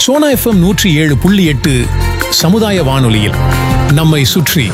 Sona FM நூற்றி ஏழு புள்ளி எட்டு சமுதாய வானொலியில் நம்மை சுற்றி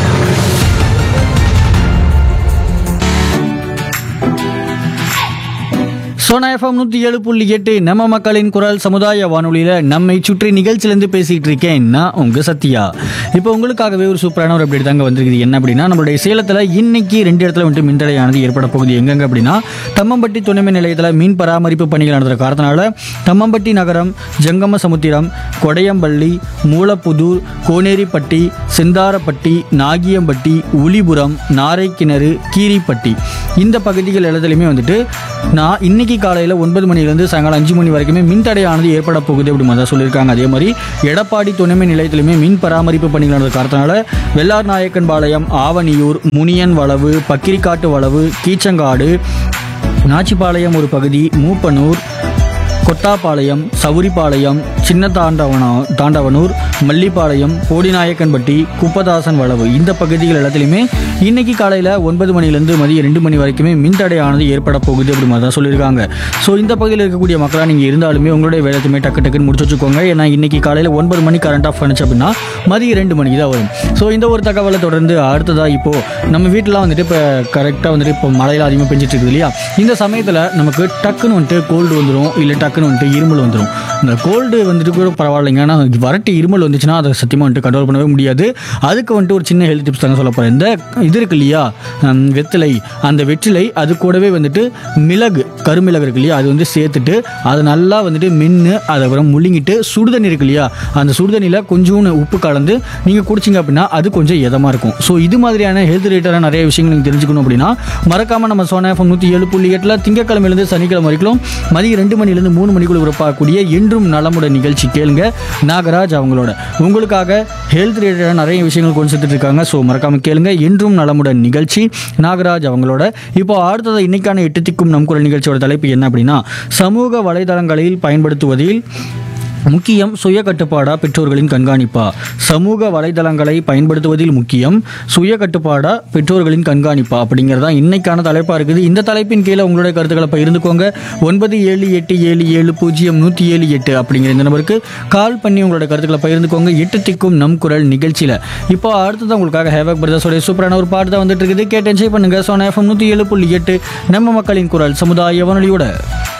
சோனா எஃப்எம் நூற்றி ஏழு புள்ளி எட்டு நம்ம மக்களின் குரல் சமுதாய வானொலியில் நம்மை சுற்றி நிகழ்ச்சியிலேருந்து பேசிகிட்டு இருக்கேன் நான் உங்கள் சத்யா இப்போ உங்களுக்காகவே ஒரு சூப்பரான ஒரு அப்டேட் தாங்க வந்திருக்குது என்ன அப்படின்னா நம்மளுடைய சேலத்தில் இன்னைக்கு ரெண்டு இடத்துல வந்துட்டு மின்தடையானது ஏற்பட போகுது எங்கெங்க அப்படின்னா தம்மம்பட்டி துணைமின் நிலையத்தில் மீன் பராமரிப்பு பணிகள் நடந்த காரணத்தினால தம்மம்பட்டி நகரம் ஜங்கம சமுத்திரம் கொடையம்பள்ளி மூலப்புதூர் கோனேரிப்பட்டி செந்தாரப்பட்டி நாகியம்பட்டி உளிபுரம் நாரைக்கிணறு கீரிப்பட்டி இந்த பகுதிகள் எல்லாத்துலேயுமே வந்துட்டு நான் இன்னைக்கு காலையில் ஒன்பது மணிலேருந்து சாயங்காலம் அஞ்சு மணி வரைக்குமே மின்தடையானது ஏற்பட போகுது அப்படி மாதிரி தான் சொல்லியிருக்காங்க அதே மாதிரி எடப்பாடி துணைமின் நிலையத்திலுமே மின் பராமரிப்பு பணிகள் நடந்த காரணத்தினால வெள்ளார் நாயக்கன்பாளையம் ஆவணியூர் முனியன் வளவு பக்கிரிக்காட்டு வளவு கீச்சங்காடு நாச்சிபாளையம் ஒரு பகுதி மூப்பனூர் கொட்டாப்பாளையம் சவுரிப்பாளையம் சின்ன தாண்டவனா தாண்டவனூர் மல்லிப்பாளையம் போடிநாயக்கன்பட்டி குப்பதாசன் வளவு இந்த பகுதிகள் எல்லாத்துலேயுமே இன்னைக்கு காலையில் ஒன்பது மணிலேருந்து மதியம் ரெண்டு மணி வரைக்குமே மின்தடையானது ஏற்பட போகுது அப்படி மாதிரி தான் சொல்லியிருக்காங்க ஸோ இந்த பகுதியில் இருக்கக்கூடிய மக்களாக நீங்கள் இருந்தாலுமே உங்களுடைய வேலையுமே டக்கு டக்குன்னு முடிச்சு வச்சுக்கோங்க ஏன்னா இன்னைக்கு காலையில் ஒன்பது மணி கரண்ட் ஆஃப் பண்ணுச்சு அப்படின்னா மதியம் ரெண்டு மணிக்கு தான் வரும் ஸோ இந்த ஒரு தகவலை தொடர்ந்து அடுத்ததாக இப்போது நம்ம வீட்டிலாம் வந்துட்டு இப்போ கரெக்டாக வந்துட்டு இப்போ மழையில் அதிகமாக பெஞ்சிட்டு இருக்குது இல்லையா இந்த சமயத்தில் நமக்கு டக்குன்னு வந்துட்டு கோல்டு வந்துடும் இல்லை டக்குன்னு வந்துட்டு இருமல் வந்துடும் இந்த கோல்டு வந்துட்டு கூட பரவாயில்லைங்க ஆனால் வரட்டு இருமல் வந்துச்சுன்னா அதை சத்தியமாக வந்துட்டு கண்ட்ரோல் பண்ணவே முடியாது அதுக்கு வந்துட்டு ஒரு சின்ன ஹெல்த் டிப்ஸ் தாங்க சொல்ல போகிறேன் இந்த இது இருக்கு இல்லையா ஹம், வெத்திலை அந்த வெற்றிலை அது கூடவே வந்துட்டு மிளகு கருமிளகு இருக்கு இல்லையா அது வந்து சேர்த்துட்டு அதை நல்லா வந்துட்டு மென்று அதை அப்புறம் முழுங்கிட்டு சுடுதண்ணி இருக்கு இல்லையா அந்த சுடுதண்ணியில் கொஞ்சோண்டு உப்பு கலந்து நீங்கள் குடிச்சிங்க அப்படின்னா அது கொஞ்சம் இதமாக இருக்கும் ஸோ இது மாதிரியான ஹெல்த் ரிலேட்டடான நிறைய விஷயங்கள் நீங்கள் தெரிஞ்சுக்கணும் அப்படின்னா மறக்காமல் நம்ம சோனா எஃப்எம் நூற்றி ஏழு புள்ளி எட்டில் திங்கக்கிழமையிலேருந்து சனிக்கிழமை வரைக்கும் மதியம் ரெண்டு மணிலேருந்து மூணு மணிக்குள்ள உறப்பாகக்கூடிய என்றும் நலமுடன் நிகழ்ச்சி கேளுங்க நாகராஜ் அவங்களோட உங்களுக்காக ஹெல்த் ரிலேட்டடான நிறைய விஷயங்கள் கொண்டு சேர்த்துட்டு இருக்காங்க ஸோ மறக்காம கேளுங்க என்றும் நலமுடன் நிகழ்ச்சி நாகராஜ் அவங்களோட இப்போ அடுத்தது இன்னைக்கான எட்டு திக்கும் நம் குரல் நிகழ்ச்சியோட தலைப்பு என்ன அப்படின்னா சமூக வலைதளங்களில் பயன்படுத்துவதில் முக்கியம் சுய கட்டுப்பாடா பெற்றோர்களின் கண்காணிப்பா சமூக வலைதளங்களை பயன்படுத்துவதில் முக்கியம் சுய கட்டுப்பாடா பெற்றோர்களின் கண்காணிப்பா அப்படிங்கிறதா இன்னைக்கான தலைப்பா இருக்குது இந்த தலைப்பின் கீழே உங்களுடைய கருத்துக்களை பகிர்ந்துக்கோங்க ஒன்பது ஏழு எட்டு ஏழு ஏழு பூஜ்ஜியம் நூற்றி ஏழு எட்டு அப்படிங்கிற இந்த நம்பருக்கு கால் பண்ணி உங்களோட கருத்துக்களை பகிர்ந்துக்கோங்க எட்டு திக்கும் நம் குரல் நிகழ்ச்சியில் இப்போ அடுத்தது உங்களுக்காக ஹேவக் பிரதர்ஸோடைய சூப்பரான ஒரு பாட்டு தான் வந்துட்டு இருக்குது கேட்டு என்ஜாய் பண்ணுங்க சோனா எஃப்எம் நூற்றி ஏழு புள்ளி எட்டு நம்ம மக்களின் குரல் சமுதாய வானொலியோட